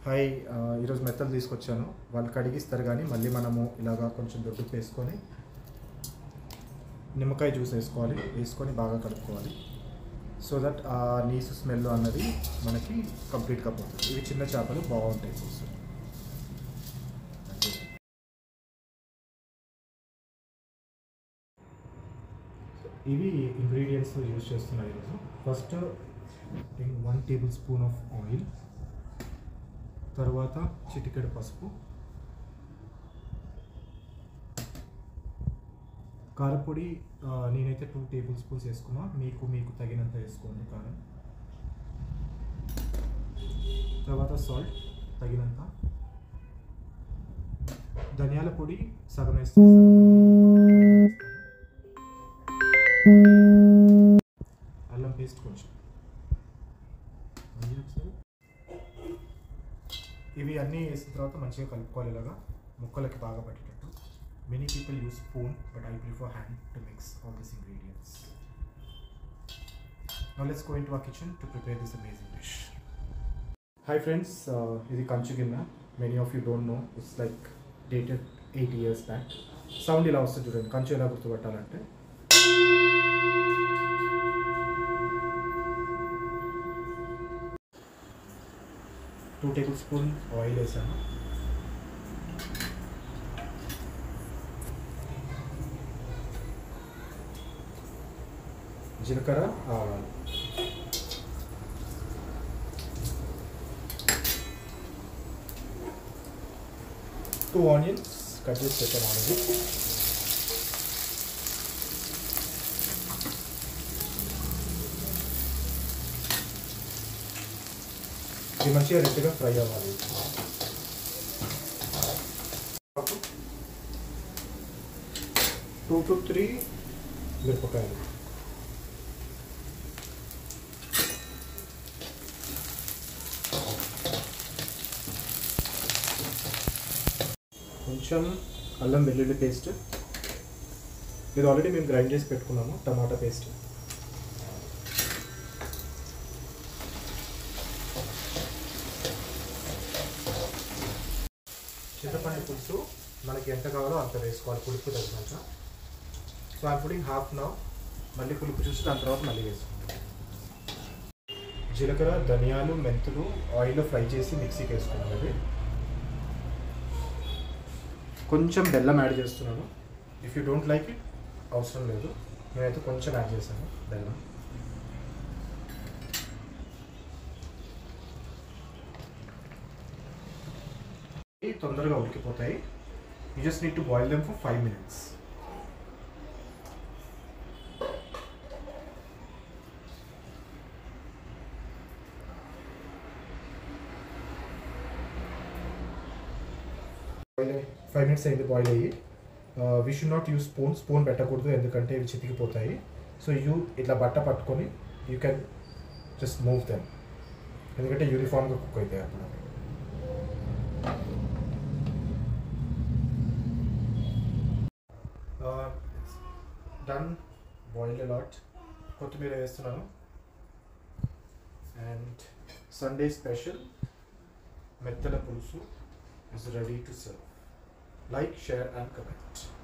Hi ఆ, ఈరోజు మెత్తలు తీసుకొచ్చాను వాళ్ళు కడిగిస్తారు కానీ మళ్ళీ మనము ఇలాగా కొంచెం దొడ్డు వేసుకొని నిమ్మకాయ జ్యూస్ వేసుకోవాలి వేసుకొని బాగా కలుపుకోవాలి సో దట్ ఆ నీసు స్మెల్ అన్నది మనకి కంప్లీట్గా పోతుంది ఇవి చిన్న చేపలు బాగుంటాయి పులుసు ఇవి ఇంగ్రీడియంట్స్ యూజ్ చేస్తున్నాయి ఈరోజు first one tablespoon of oil తర్వాత చిటికెడు పసుపు కారపొడి ఆ, నేనైతే టూ టేబుల్ స్పూన్స్ వేసుకున్నా మీకు మీకు తగినంత వేసుకోండి కారం తర్వాత సాల్ట్ తగినంత ధనియాల పొడి సగం వేస్తాను సగం వేస్తాను. అల్లం పేస్ట్ కొంచెం మళ్ళీ ఒకసారి ఇవి అన్నీ వేసిన తర్వాత మంచిగా కలుపుకోవాలి ఇలాగా ముక్కలకి బాగా పట్టేటట్టు many people use spoon but I prefer hand to mix all this ingredients Now let's go into our kitchen to prepare this amazing dish. Hi friends, uh, ఇది కంచు గిన్నె many of you don't know it's like dated eight years back sound ఇలా వస్తుంది చూడండి కంచు ఎలా గుర్తుపట్టాలంటే two tablespoon oil వేసాను జీలకర్ర ఆవాలు టూ ఆనియన్స్ కట్ చేసి పెట్టాను ఆల్రెడీ ఇది మంచిగా రెడ్గా ఫ్రై అవ్వాలి టూ టు త్రీ మిరపకాయలు కొంచెం అల్లం వెల్లుల్లి పేస్ట్ ఇది ఆల్రెడీ మేము గ్రైండ్ చేసి పెట్టుకున్నాము టమాటా పేస్ట్ చింతపండు పులుసు మనకి ఎంత కావాలో అంత వేసుకోవాలి పులుపు తగినంత so I'm putting half now మళ్ళీ పులుపు చూసి దాని తర్వాత మళ్ళీ వేసుకుంటాం జీలకర్ర ధనియాలు మెంతులు ఆయిల్లో ఫ్రై చేసి మిక్సీకి వేసుకున్నాను అది కొంచెం బెల్లం యాడ్ చేస్తున్నాను if you don't like it అవసరం లేదు నేనైతే కొంచెం యాడ్ చేశాను బెల్లం ఇవి తొందరగా ఉడికిపోతాయి you just need to boil them for five minutes boil five minutes అయింది బాయిల్ అయ్యి we should not use spoon spoon పెట్టకూడదు ఎందుకంటే ఇవి చితికిపోతాయి సో యూ ఇట్లా బట్ట పట్టుకొని you can just move them ఎందుకంటే యూనిఫామ్గా కుక్ అవుతాయి అప్పుడు డన్ బాయిల్ అలాట్ కొత్తిమీర వేస్తున్నాను అండ్ సండే స్పెషల్ మెత్తల పులుసు is ready to serve. Like, share and comment.